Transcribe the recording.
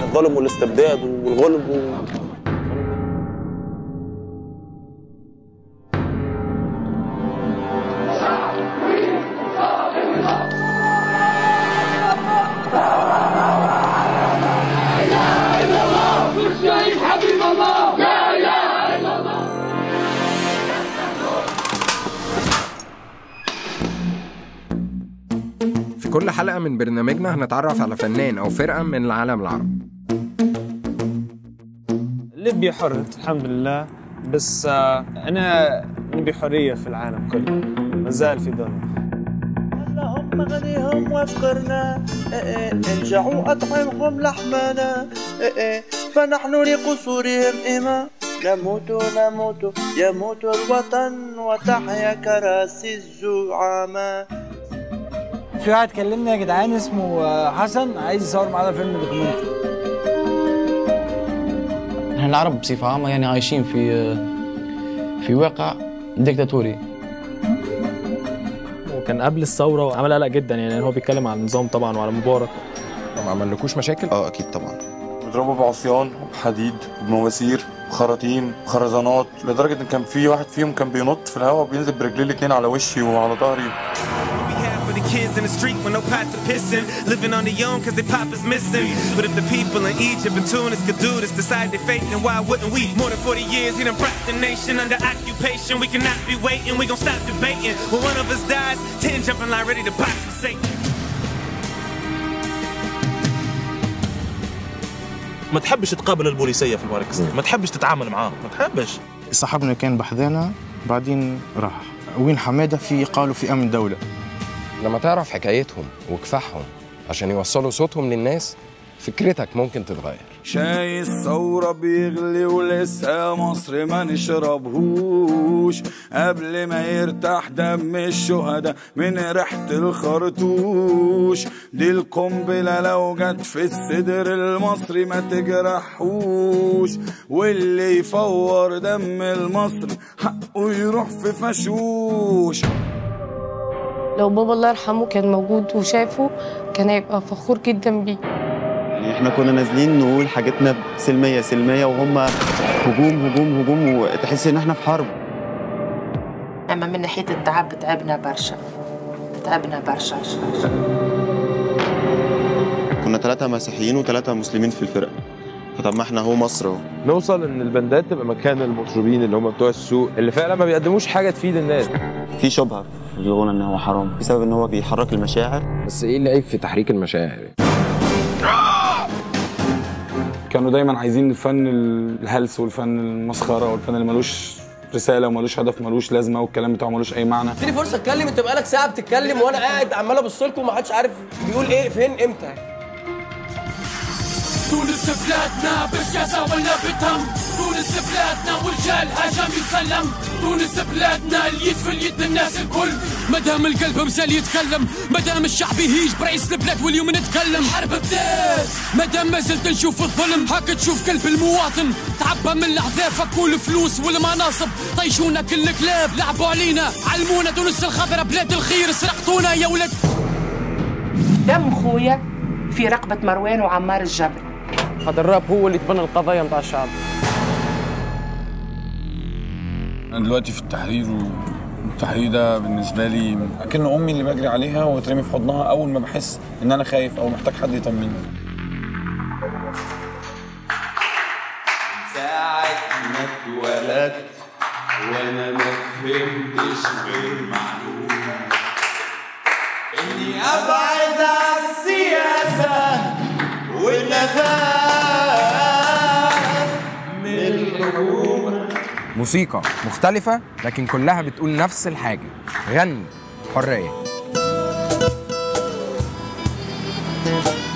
الظلم والاستبداد والغلب و... في كل حلقة من برنامجنا هنتعرف على فنان أو فرقة من العالم العربي ليبيا حر الحمد لله بس آه، انا نبي حريه في العالم كله ما زال في ظلم اللهم غنيهم وافقرنا إيه إيه الجعوا أطعمهم لحمنا إيه إيه فنحن لقصورهم إما نموت نموت يموت الوطن وتحيا كراسي الزعماء في واحد كلمني يا جدعان اسمه آه، حسن عايز يصور معانا فيلم دوكيومنتري احنا العرب بصفة عامة يعني عايشين في في واقع ديكتاتوري وكان قبل الثوره وعمل قلق جدا يعني لأن هو بيتكلم على النظام طبعا وعلى مبارك طب ما عملكوش مشاكل؟ اه اكيد طبعا بيضربوا بعصيان وبحديد وبمواسير وخراطيم وخرزانات لدرجة إن كان في واحد فيهم كان بينط في الهواء وبينزل برجليه الاتنين على وشي وعلى ظهري for the kids in the street with no pot to piss in, living on their own cause their pop is missing. But if the people in Egypt and Tunis could do this, decide their fate, then why wouldn't we? More than 40 years, he done brought the nation under occupation. We cannot be waiting, we gon' stop debating. When one of us dies, 10 jumping line ready to box for Satan. ما تحبش تقابل البوليسيه في المركز ما تحبش تتعامل معاهم ما تحبش صاحبنا كان بحذانا بعدين راح وين حماده في قالوا في امن دوله لما تعرف حكايتهم وكفاحهم عشان يوصلوا صوتهم للناس فكرتك ممكن تتغير شاي الثورة بيغلي ولسه مصر ما نشربهوش قبل ما يرتاح دم الشهداء من ريحة الخرطوش دي القنبلة لو جت في الصدر المصري ما تجرحوش واللي يفور دم المصري حقه يروح في فشوش لو بابا الله يرحمه كان موجود وشافه كان هيبقى فخور جدا بيه يعني احنا كنا نازلين نقول حاجتنا سلمية سلمية وهم هجوم هجوم هجوم وتحس ان احنا في حرب اما من ناحيه التعب تعبنا برشا تعبنا برشا كنا ثلاثة مسيحيين وثلاثة مسلمين في الفرقة فطب ما احنا هو مصر اهو نوصل ان البندات تبقى مكان المطربين اللي هم بتوع السوق اللي فعلا ما بيقدموش حاجه تفيد الناس في شبهة في الغنى ان هو حرام بسبب ان هو بيحرك المشاعر بس ايه العيب في تحريك المشاعر؟ كانوا دايما عايزين الفن الهلس والفن المسخره والفن اللي ملوش رساله وملوش هدف ملوش لازمه والكلام بتاعه ملوش اي معنى اديني فرصه اتكلم انت بقالك ساعه بتتكلم وانا قاعد عمال ابص لكم ومحدش عارف بيقول ايه فين امتى تونس بلادنا بالجزا ولا بالدم تونس بلادنا والرجال هجم يتسلم تونس بلادنا اليد في اليد الناس الكل مدام القلب مسال يتكلم مدام الشعب يهيج برئيس البلاد واليوم نتكلم حرب بدات مدام ما زلت نشوف الظلم هاك تشوف قلب المواطن تعبى من العذافك والفلوس والمناصب طيشونا كل كلاب لعبوا علينا علمونا تونس الخضرا بلاد الخير سرقتونا يا ولد دم خويا في رقبه مروان وعمار الجبل هذا الراب هو اللي تبنى القضايا متاع الشعب انا دلوقتي في التحرير والتحرير ده بالنسبه لي اكن امي اللي بجري عليها وترمي في حضنها اول ما بحس ان انا خايف او محتاج حد يطمني ساعة ما اتولدت وانا ما فهمتش غير معلومة اني ابعد عن السياسة والنفاق من الحكومة موسيقى مختلفة لكن كلها بتقول نفس الحاجة غني حرية